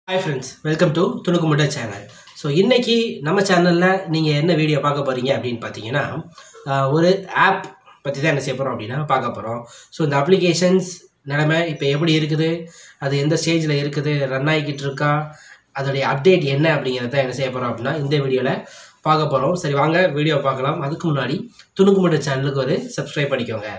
hi friends welcome to துணுக்கு முட்டை channel so இன்னைக்கு நம்ம சேனலில் நீங்கள் என்ன வீடியோ பார்க்க போகிறீங்க அப்படின்னு பார்த்தீங்கன்னா ஆஹ், ஒரு ஆப் பற்றி தான் என்ன செய்ய போகிறோம் அப்படின்னா பார்க்க போகிறோம் ஸோ இந்த அப்ளிகேஷன்ஸ் நிலைமை இப்போ எப்படி இருக்குது அது எந்த ஸ்டேஜில் இருக்குது ரன் ஆகிக்கிட்டு இருக்கா அதோடைய அப்டேட் என்ன அப்படிங்கிறத என்ன செய்ய போகிறோம் அப்படின்னா இந்த வீடியோவில் பார்க்க போகிறோம் சரி வாங்க வீடியோ பார்க்கலாம் அதுக்கு முன்னாடி துணுக்கு முட்டை சேனலுக்கு ஒரு சப்ஸ்கிரைப் பண்ணிக்கோங்க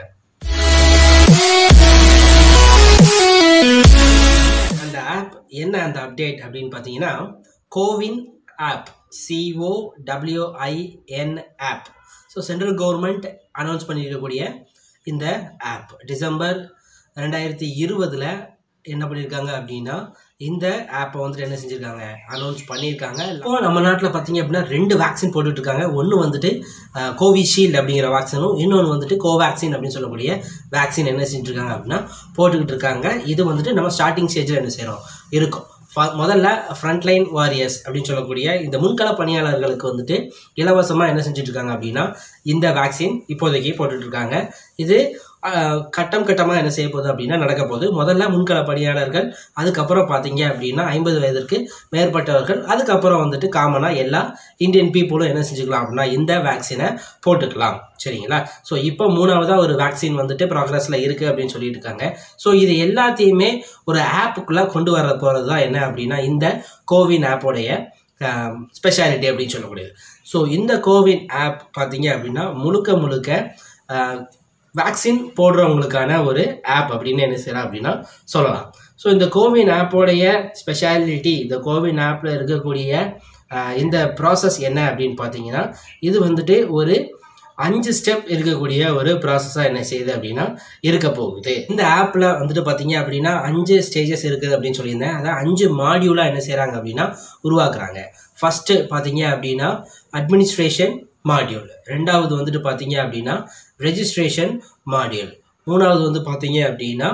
அந்த ஆப் என்ன அந்த அப்டேட் அப்படின்னு பார்த்தீங்கன்னா CoWIN app C O W I N app so central government announce பண்ணியிருக்கக்கூடிய இந்த ஆப் டிசம்பர் ரெண்டாயிரத்தி இருபதில் என்ன பண்ணியிருக்காங்க அப்படின்னா இந்த ஆப்பை வந்துட்டு என்ன செஞ்சுருக்காங்க அனௌன்ஸ் பண்ணியிருக்காங்க இப்போ நம்ம நாட்டில் பார்த்தீங்க அப்படின்னா ரெண்டு வேக்சின் போட்டுட்டு இருக்காங்க ஒன்று வந்துட்டு கோவிஷீல்டு அப்படிங்கிற வேக்சினும் இன்னொன்று வந்துட்டு கோவேக்சின் அப்படின்னு சொல்லக்கூடிய வேக்சின் என்ன செஞ்சுருக்காங்க அப்படின்னா போட்டுக்கிட்டு இருக்காங்க இது வந்துட்டு நம்ம ஸ்டார்டிங் ஸ்டேஜில் என்ன செய்கிறோம் இருக்கும் ஃப- முதல்ல ஃப்ரண்ட்லைன் வாரியர்ஸ் அப்படின்னு சொல்லக்கூடிய இந்த முன்கள பணியாளர்களுக்கு வந்துட்டு இலவசமாக என்ன செஞ்சுட்டு இருக்காங்க அப்படின்னா இந்த வேக்சின் இப்போதைக்கு போட்டுட்டு இருக்காங்க இது ஆஹ், கட்டம் கட்டமாக என்ன செய்ய போகுது அப்படின்னா நடக்க போகுது முதல்ல முன்கள பணியாளர்கள் அதுக்கப்புறம் பார்த்தீங்க அப்படின்னா ஐம்பது வயதிற்கு மேற்பட்டவர்கள் அதுக்கப்புறம் வந்துட்டு காமனாக எல்லா இந்தியன் பீப்புளும் என்ன செஞ்சுக்கலாம் அப்படின்னா இந்த வேக்சினை போட்டுக்கலாம் சரிங்களா ஸோ இப்போ மூணாவதாக ஒரு வேக்சின் வந்துட்டு ப்ராக்ரஸில் இருக்குது அப்படின்னு சொல்லிட்டு இருக்காங்க ஸோ இது எல்லாத்தையுமே ஒரு ஆப்புக்குள்ளே கொண்டு வர போகிறது தான் என்ன அப்படின்னா இந்த கோவின் ஆப்போடைய ஸ்பெஷாலிட்டி அப்படின்னு சொல்லக்கூடியது ஸோ இந்த கோவின் ஆப் பார்த்தீங்க அப்படின்னா முழுக்க முழுக்க வேக்சின் போடுறவங்களுக்கான ஒரு ஆப் அப்படின்னு என்ன செய்யலாம் அப்படின்னா சொல்லலாம் ஸோ இந்த கோவின் ஆப்போடைய ஸ்பெஷாலிட்டி இந்த கோவின் ஆப்பில் இருக்கக்கூடிய ஆஹ், இந்த ப்ராசஸ் என்ன அப்படின்னு பார்த்தீங்கன்னா இது வந்துட்டு ஒரு அஞ்சு ஸ்டெப் இருக்கக்கூடிய ஒரு ப்ராசஸாக என்ன செய்யுது அப்படின்னா இருக்க போகுது இந்த ஆப்பில் வந்துட்டு பார்த்தீங்க அப்படின்னா அஞ்சு ஸ்டேஜஸ் இருக்குது அப்படின்னு சொல்லியிருந்தேன் அதான் அஞ்சு மாடியூலாக என்ன செய்கிறாங்க அப்படின்னா உருவாக்குறாங்க ஃபஸ்ட்டு பார்த்தீங்க அப்படின்னா அட்மினிஸ்ட்ரேஷன் மாடியூல் ரெண்டாவது வந்துட்டு பார்த்தீங்க அப்படின்னா ரெஜிஸ்ட்ரேஷன் மாடியூல் மூணாவது வந்து பார்த்தீங்க அப்படின்னா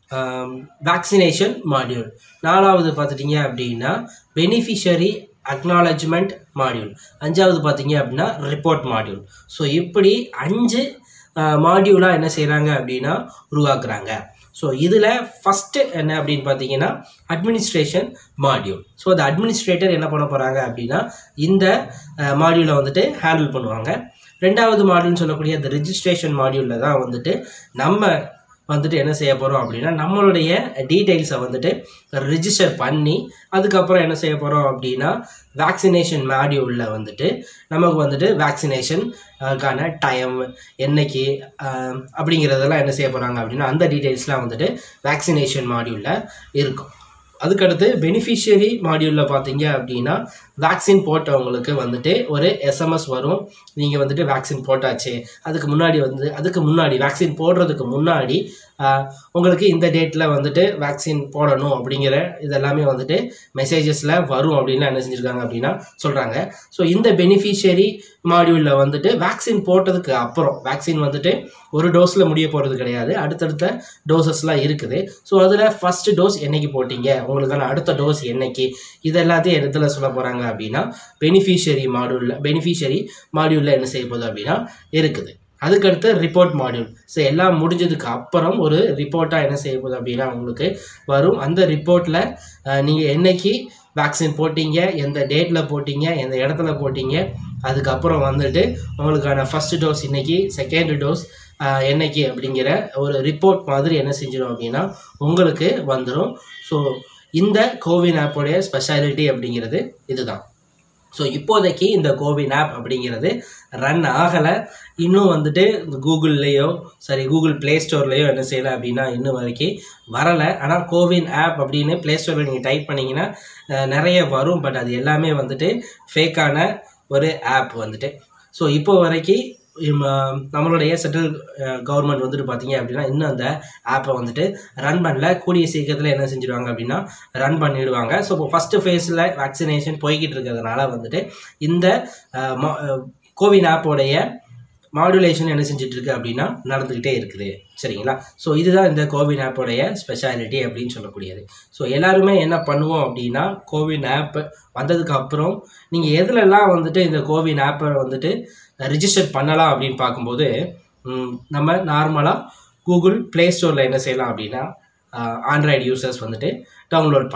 வேக்சினேஷன் மாடியூல் நாலாவது பார்த்துட்டிங்க அப்படின்னா பெனிஃபிஷரி அக்னாலஜ்மெண்ட் மாடியூல் அஞ்சாவது பார்த்தீங்க அப்படின்னா ரிப்போர்ட் மாடியூல் ஸோ இப்படி அஞ்சு மாடியூலாக என்ன செய்கிறாங்க அப்படின்னா உருவாக்குறாங்க ஸோ இதில் ஃபஸ்ட்டு என்ன அப்படின்னு பார்த்தீங்கன்னா அட்மினிஸ்ட்ரேஷன் மாடியூல் ஸோ அந்த அட்மினிஸ்ட்ரேட்டர் என்ன பண்ண போகிறாங்க அப்படின்னா இந்த மாடியூலை வந்துட்டு ஹேண்டில் பண்ணுவாங்க ரெண்டாவது மாடியூல்னு சொல்லக்கூடிய அந்த ரெஜிஸ்ட்ரேஷன் மாடியூலில் தான் வந்துட்டு நம்ம வந்துட்டு என்ன செய்ய போகிறோம் அப்படின்னா நம்மளுடைய டீட்டெயில்ஸை வந்துட்டு ரிஜிஸ்டர் பண்ணி அதுக்கப்புறம் என்ன செய்ய போகிறோம் அப்படின்னா வேக்சினேஷன் மாடியூலில் வந்துட்டு நமக்கு வந்துட்டு வேக்சினேஷன் க்கான டைம் என்னைக்கு ஆஹ், அப்படிங்கிறதெல்லாம் என்ன செய்ய போகிறாங்க அப்படின்னா அந்த டீட்டெயில்ஸ்லாம் வந்துட்டு வேக்சினேஷன் மாடியூலில் இருக்கும் அதுக்கடுத்து பெனிஃபிஷியரி மாடியூலில் பார்த்தீங்க அப்படின்னா வேக்சின் போட்டவங்களுக்கு வந்துட்டு ஒரு எஸ்எம்எஸ் வரும் நீங்கள் வந்துட்டு வேக்சின் போட்டாச்சு அதுக்கு முன்னாடி வந்து அதுக்கு முன்னாடி வேக்சின் போடுறதுக்கு முன்னாடி ஆஹ், உங்களுக்கு இந்த டேட்டில் வந்துட்டு வேக்சின் போடணும் அப்படிங்கிற இதெல்லாமே வந்துட்டு மெசேஜஸில் வரும் அப்படின்னு என்ன செஞ்சுருக்காங்க அப்படின்னா சொல்கிறாங்க ஸோ இந்த பெனிஃபிஷியரி மாடியூலில் வந்துட்டு வேக்சின் போட்டதுக்கு அப்புறம் வேக்சின் வந்துட்டு ஒரு டோஸில் முடிய போகிறது கிடையாது அடுத்தடுத்த டோசஸ்லாம் இருக்குது ஸோ அதில் ஃபஸ்ட்டு டோஸ் என்னைக்கு போட்டீங்க உங்களுக்கான அடுத்த டோஸ் என்னைக்கு இது எல்லாத்தையும் எதில் சொல்ல போகிறாங்க அப்படின்னா பெனிஃபிஷியரி மாடியூலில் பெனிஃபிஷியரி மாடியூலில் என்ன செய்ய போகுது அப்படின்னா இருக்குது அதுக்கடுத்து ரிப்போர்ட் மாடியூல் ஸோ எல்லாம் முடிஞ்சதுக்கு அப்புறம் ஒரு ரிப்போர்ட்டாக என்ன செய்ய போகுது அப்படின்னா உங்களுக்கு வரும் அந்த ரிப்போர்ட்டில் நீங்கள் என்னைக்கு வேக்சின் போட்டீங்க எந்த டேட்டில் போட்டீங்க எந்த இடத்துல போட்டீங்க அதுக்கப்புறம் வந்துட்டு உங்களுக்கான ஃபஸ்ட்டு டோஸ் இன்னைக்கு செகண்ட் டோஸ் என்னைக்கு அப்படிங்கிற ஒரு ரிப்போர்ட் மாதிரி என்ன செஞ்சிடும் அப்படின்னா உங்களுக்கு வந்துடும் ஸோ இந்த கோவின் ஆப்போடைய ஸ்பெஷாலிட்டி அப்படிங்கிறது இதுதான் ஸோ இப்போதைக்கு இந்த கோவின் ஆப் அப்படிங்கிறது ரன் ஆகலை இன்னும் வந்துட்டு கூகுள்லேயோ சரி கூகுள் ப்ளே ஸ்டோர்லேயோ என்ன செய்யலை அப்படின்னா இன்னும் வரைக்கும் வரலை ஆனால் கோவின் ஆப் அப்படின்னு ப்ளே ஸ்டோரில் நீங்கள் டைப் பண்ணிங்கன்னா அஹ், நிறைய வரும் பட் அது எல்லாமே வந்துட்டு ஃபேக்கான ஒரு ஆப் வந்துட்டு ஸோ இப்போ வரைக்கும் இம்ம- நம்மளுடைய சென்ட்ரல் கவர்மெண்ட் வந்துட்டு பார்த்தீங்க அப்படின்னா இன்னும் அந்த ஆப்பை வந்துட்டு ரன் பண்ணல கூடிய சீக்கிரத்தில் என்ன செஞ்சிடுவாங்க அப்படின்னா ரன் பண்ணிடுவாங்க ஸோ இப்போ ஃபஸ்ட்டு ஃபேஸில் வேக்சினேஷன் போய்கிட்டு இருக்கிறதுனால வந்துட்டு இந்த அஹ், ம- அஹ், கோவின் ஆப்போடைய மாடுலேஷன் என்ன செஞ்சுட்டு இருக்கு அப்படின்னா நடந்துக்கிட்டே இருக்குது சரிங்களா ஸோ இதுதான் இந்த கோவின் ஆப்போடைய ஸ்பெஷாலிட்டி அப்படின்னு சொல்லக்கூடியது ஸோ எல்லாருமே என்ன பண்ணுவோம் அப்படின்னா கோவின் ஆப் வந்ததுக்கு அப்புறம் நீங்கள் எதுலெல்லாம் வந்துட்டு இந்த கோவின் ஆப்பை வந்துட்டு ரிஜிஸ்டர் பண்ணலாம் அப்படின்னு பார்க்கும்போது ம், நம்ம நார்மலாக கூகுள் ப்ளே ஸ்டோரில் என்ன செய்யலாம் அப்படின்னா ஆண்ட்ராய்டு யூசர்ஸ் வந்துட்டு டவுன்லோட் பண்ணலாம்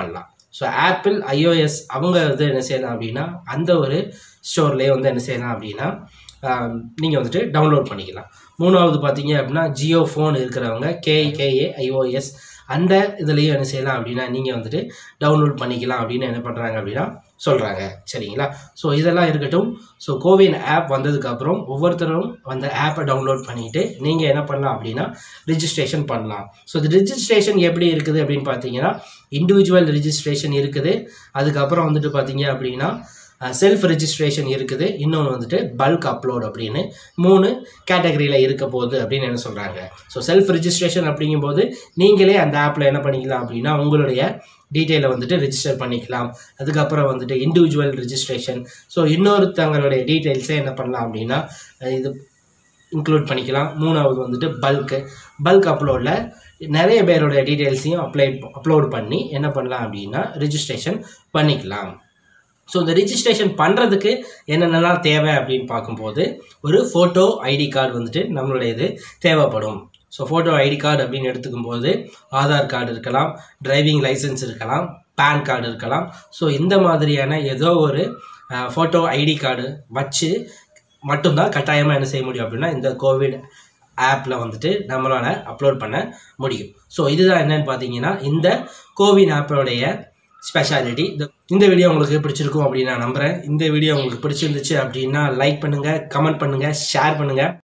ஸோ ஆப்பிள் ஐஓஎஸ் அவங்க வந்து என்ன செய்யலாம் அப்படின்னா அந்த ஒரு ஸ்டோர்லேயே வந்து என்ன செய்யலாம் அப்படின்னா நீங்கள் வந்துட்டு டவுன்லோட் பண்ணிக்கலாம் மூணாவது பார்த்தீங்க அப்படின்னா ஜியோ ஃபோன் இருக்கிறவங்க கேகேஏ ஐஓஎஸ் அந்த இதுலேயும் என்ன செய்யலாம் அப்படின்னா நீங்கள் வந்துட்டு டவுன்லோட் பண்ணிக்கலாம் அப்படின்னு என்ன பண்ணுறாங்க அப்படின்னா சொல்கிறாங்க சரிங்களா ஸோ இதெல்லாம் இருக்கட்டும் ஸோ கோவின் ஆப் வந்ததுக்கப்புறம் ஒவ்வொருத்தரும் அந்த ஆப்பை டவுன்லோட் பண்ணிவிட்டு நீங்கள் என்ன பண்ணலாம் அப்படின்னா ரிஜிஸ்ட்ரேஷன் பண்ணலாம் ஸோ இது ரிஜிஸ்ட்ரேஷன் எப்படி இருக்குது அப்படின்னு பார்த்தீங்கன்னா இண்டிவிஜுவல் ரிஜிஸ்ட்ரேஷன் இருக்குது அதுக்கப்புறம் வந்துட்டு பார்த்தீங்க அப்படின்னா செல்ஃப் ரெஜிஸ்ட்ரேஷன் இருக்குது இன்னொன்று வந்துட்டு பல்க் அப்லோட் அப்படின்னு மூணு கேட்டகரியில் இருக்க போகுது அப்படின்னு என்ன சொல்கிறாங்க ஸோ செல்ஃப் ரெஜிஸ்ட்ரேஷன் அப்படிங்கும்போது நீங்களே அந்த ஆப்பில் என்ன பண்ணிக்கலாம் அப்படின்னா உங்களுடைய டீட்டெயிலை வந்துட்டு ரெஜிஸ்டர் பண்ணிக்கலாம் அதுக்கப்புறம் வந்துட்டு இண்டிவிஜுவல் ரெஜிஸ்ட்ரேஷன் ஸோ இன்னொருத்தங்களுடைய டீட்டெயில்ஸை என்ன பண்ணலாம் அப்படின்னா அஹ் இது இன்க்ளூட் பண்ணிக்கலாம் மூணாவது வந்துட்டு பல்க்கு பல்க் அப்லோடில் நிறைய பேரோட டீட்டெயில்ஸையும் அப்ளை அப்லோட் பண்ணி என்ன பண்ணலாம் அப்படின்னா ரெஜிஸ்ட்ரேஷன் பண்ணிக்கலாம் ஸோ இந்த ரிஜிஸ்ட்ரேஷன் பண்ணுறதுக்கு என்னென்னலாம் தேவை அப்படின்னு பார்க்கும்போது ஒரு ஃபோட்டோ ஐடி கார்டு வந்துட்டு நம்மளுடைய இது தேவைப்படும் ஸோ ஃபோட்டோ ஐடி கார்டு அப்படின்னு எடுத்துக்கும் போது ஆதார் கார்டு இருக்கலாம் டிரைவிங் லைசன்ஸ் இருக்கலாம் பேன் கார்டு இருக்கலாம் ஸோ இந்த மாதிரியான ஏதோ ஒரு ஃபோட்டோ ஐடி கார்டு வச்சு மட்டும்தான் கட்டாயமாக என்ன செய்ய முடியும் அப்படின்னா இந்த கோவிட் ஆப்பில் வந்துட்டு நம்மளால் அப்லோட் பண்ண முடியும் ஸோ இதுதான் என்னன்னு பார்த்தீங்கன்னா இந்த கோவின் ஆப்போடைய ஸ்பெஷாலிட்டி இந்த இந்த வீடியோ உங்களுக்கு பிடிச்சிருக்கும் அப்படின்னு நான் நம்புகிறேன் இந்த வீடியோ உங்களுக்கு பிடிச்சிருந்துச்சு அப்படின்னா லைக் பண்ணுங்கள் கமெண்ட் பண்ணுங்கள் ஷேர் பண்ணுங்கள்